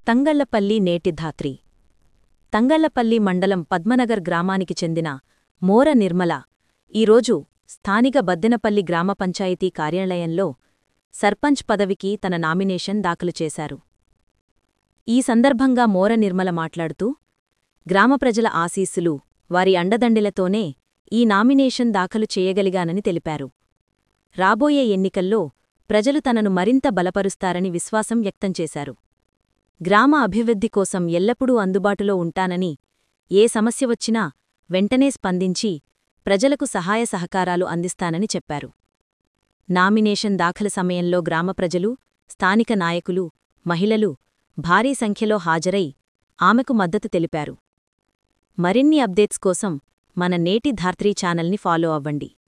తంగళ్లపల్లి నేటి ధాత్రి తంగళ్లపల్లి మండలం పద్మనగర్ గ్రామానికి చెందిన మోర నిర్మల ఈరోజు స్థానిక బద్దెనపల్లి గ్రామ పంచాయతీ కార్యాలయంలో సర్పంచ్ పదవికి తన నామినేషన్ దాఖలు చేశారు ఈ సందర్భంగా మోర నిర్మల మాట్లాడుతూ గ్రామ ప్రజల ఆశీస్సులు వారి అండదండిలతోనే ఈ నామినేషన్ దాఖలు చేయగలిగానని తెలిపారు రాబోయే ఎన్నికల్లో ప్రజలు తనను మరింత బలపరుస్తారని విశ్వాసం వ్యక్తం చేశారు గ్రామ అభివృద్ధి కోసం ఎల్లప్పుడూ అందుబాటులో ఉంటానని ఏ సమస్య వచ్చినా వెంటనే స్పందించి ప్రజలకు సహాయ సహకారాలు అందిస్తానని చెప్పారు నామినేషన్ దాఖలు సమయంలో గ్రామ ప్రజలు స్థానిక నాయకులు మహిళలు భారీ సంఖ్యలో హాజరై ఆమెకు మద్దతు తెలిపారు మరిన్ని అప్డేట్స్ కోసం మన నేటి ధాత్రీ ఛానల్ని ఫాలో అవ్వండి